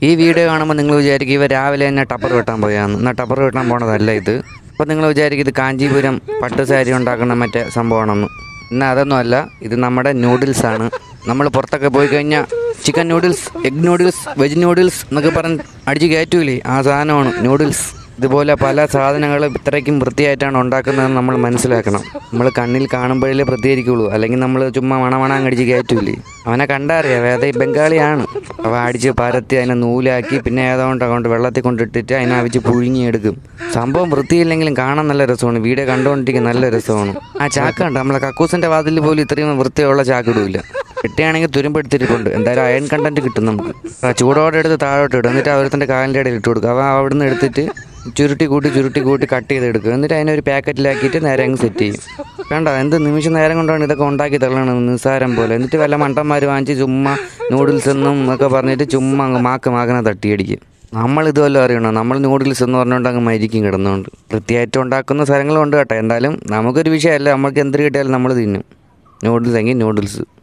ഈ വീഡിയോ കാണുമ്പോൾ നിങ്ങൾ വിചാരിക്കും ഇവ രാവിലെ തന്നെ ടപ്പർ വെട്ടാൻ പോയാന്ന് എന്നാൽ ടപ്പർ വെട്ടാൻ പോണതല്ല ഇത് അപ്പോൾ നിങ്ങൾ വിചാരിക്കും ഇത് കാഞ്ചീപുരം പട്ട് സാരി ഉണ്ടാക്കുന്ന മറ്റേ സംഭവമാണെന്ന് എന്നാൽ അതൊന്നും അല്ല ഇത് നമ്മുടെ നൂഡിൽസ് ആണ് നമ്മൾ പുറത്തൊക്കെ പോയി കഴിഞ്ഞാൽ chicken noodles egg noodles veg noodles എന്നൊക്കെ പറഞ്ഞ് അടിച്ച് കയറ്റൂലേ ആ സാധനമാണ് നൂഡിൽസ് ഇതുപോലെ പല സാധനങ്ങളും ഇത്രയ്ക്കും വൃത്തിയായിട്ടാണ് ഉണ്ടാക്കുന്നതെന്ന് നമ്മൾ മനസ്സിലാക്കണം നമ്മൾ കണ്ണിൽ കാണുമ്പോഴേ പ്രതികരിക്കുള്ളൂ അല്ലെങ്കിൽ നമ്മൾ ചുമ്മാ മണമണാൻ അടിച്ച് കയറ്റൂലേ അവനെ കണ്ടറിയാം വേറെ ബംഗാളിയാണ് അവ അടിച്ച് പരത്തി അതിനെ നൂലാക്കി പിന്നെ ഏതോണ്ട് കൊണ്ട് വെള്ളത്തിൽ കൊണ്ടിട്ടിട്ട് അതിനെ അവിച്ച് പുഴുങ്ങിയെടുക്കും സംഭവം വൃത്തിയില്ലെങ്കിലും കാണാൻ നല്ല രസമാണ് വീഡിയോ കണ്ടുകൊണ്ടിരിക്കാൻ നല്ല രസമാണ് ആ ചാക്കുണ്ട് നമ്മളെ കക്കൂസിൻ്റെ വാതിൽ പോലും ഇത്രയും വൃത്തിയുള്ള ചാക്കിടൂല കിട്ടുകയാണെങ്കിൽ തുരുമ്പെടുത്തിട്ടുണ്ട് എന്തായാലും അയൺ കണ്ടന്റ് കിട്ടും നമുക്ക് ആ ചൂടോടെ എടുത്ത് താഴോട്ട് ഇടും എന്നിട്ട് അവരത്തിൻ്റെ കാലിൻ്റെ ഇടയിൽ ഇട്ട് കൊടുക്കുക അവ അവിടുന്ന് എടുത്തിട്ട് ചുരുട്ടി കൂട്ടി ചുരുട്ടി കൂട്ടി കട്ട് ചെയ്തെടുക്കുക എന്നിട്ട് അതിനെ ഒരു പാക്കറ്റിലാക്കിയിട്ട് നേരെ അങ്ങ് സെറ്റ് ചെയ്യും വേണ്ട എന്ത് നിമിഷ നേരം കൊണ്ടാണ് ഇതൊക്കെ ഉണ്ടാക്കി തള്ളണത് നിസ്സാരം പോലെ എന്നിട്ട് വല്ല മണ്ടന്മാർ വാങ്ങിച്ച് ചുമ്മാ നൂഡിൽസ് എന്നും ഒക്കെ പറഞ്ഞിട്ട് ചുമ്മാ അങ്ങ് മാക്ക് മാക്കനെ തട്ടിയടിക്കും നമ്മൾ ഇതുവല്ലോ അറിയണോ നമ്മൾ നൂഡിൽസ് എന്ന് പറഞ്ഞുകൊണ്ട് അങ്ങ് മരിക്കും കിടന്നുകൊണ്ട് വൃത്തിയായിട്ട് ഉണ്ടാക്കുന്ന സ്ഥലങ്ങളും ഉണ്ട് കേട്ടോ എന്തായാലും നമുക്കൊരു വിഷയമല്ല നമുക്ക് എന്ത് കിട്ടിയാലും നമ്മൾ തിന്നും നൂഡിൽസ് എങ്കിൽ നൂഡിൽസ്